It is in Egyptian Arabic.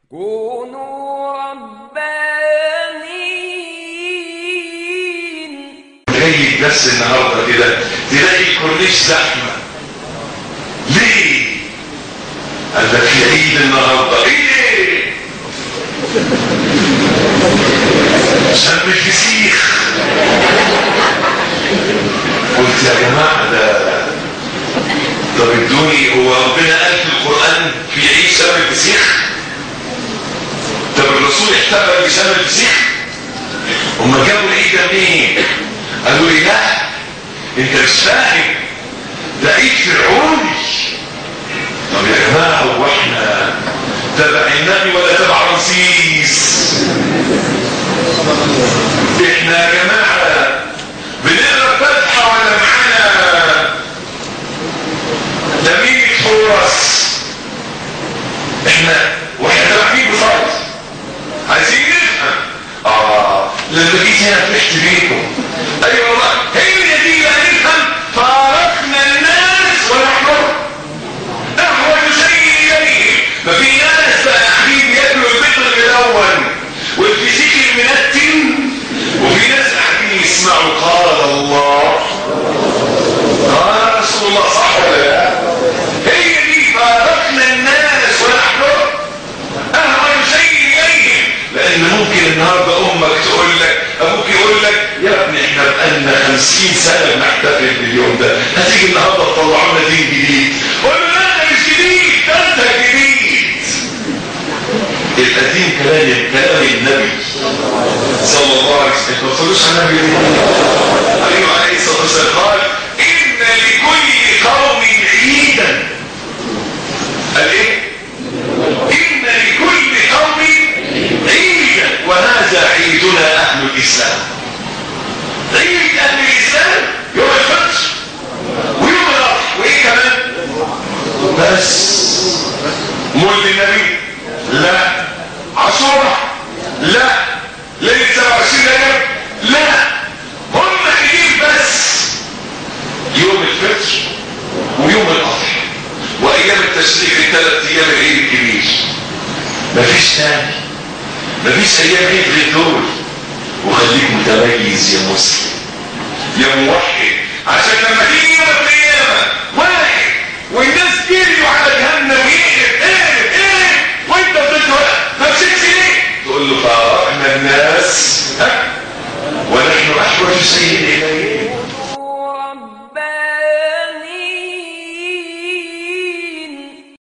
كونوا ربانيين جاي بس النهارده كده تلاقي الكورنيش زحمه ليه؟ قال لك في عيد النهارده ايه؟ شم الفسيخ قلت يا جماعه ده طب ادوني هو ربنا قال في القران في عيد شم الفسيخ طب الرسول احتفل بشم الفسيخ هم جابوا العيد ده منين؟ قالوا لي لا انت مش فاهم ده عيد فرعوني طب يا جماعه هو احنا تبع النبي ولا تبع رمسيس احنا يا جماعه بنقرا فتحه ولا معانا تميم فرص احنا واحنا تبع مين بالظبط عايزين نفهم اه لما جيت هنا فرحت بيكم ايوه والله هي دي بقى نفهم فارقنا الناس ونحن احوج شيء اليه ففي ناس بقى قاعدين بياكلوا البيض الاول والفسيخ المنتن وفي ناس قاعدين يسمعوا قال الله قال رسول الله صح ولا لا هي دي فارقنا الناس ونحن اهون شيء اليهم لان ممكن النهارده امك تقول لك ابوك يقول لك يا ابني احنا بقالنا 50 سنه بنحتفل باليوم ده هتيجي النهارده تطلعوا لنا دين جديد قول له لا ده مش جديد ده انت جديد القديم كلام كلام النبي صلى الله عليه وسلم ما تصلوش على النبي ايوه عليه الصلاه والسلام قال ان لكل قوم عيدا قال ايه إن لكل قوم عيدا وهذا عيدنا أهل الإسلام عيد أهل الإسلام يوم الفجر ويوم الأضحى وإيه كمان بس مولد النبي لا عاشوراء لا ليلة 27 رجب لا هم عيدين بس يوم الفطر ويوم الأضحى وايام التشريق الثلاث ايام العيد الكبير مفيش تاني مفيش ايام عيد غير دول وخليك متميز يا مسلم يا موحد عشان لما تيجي يوم القيامه واحد والناس جريوا على جهنم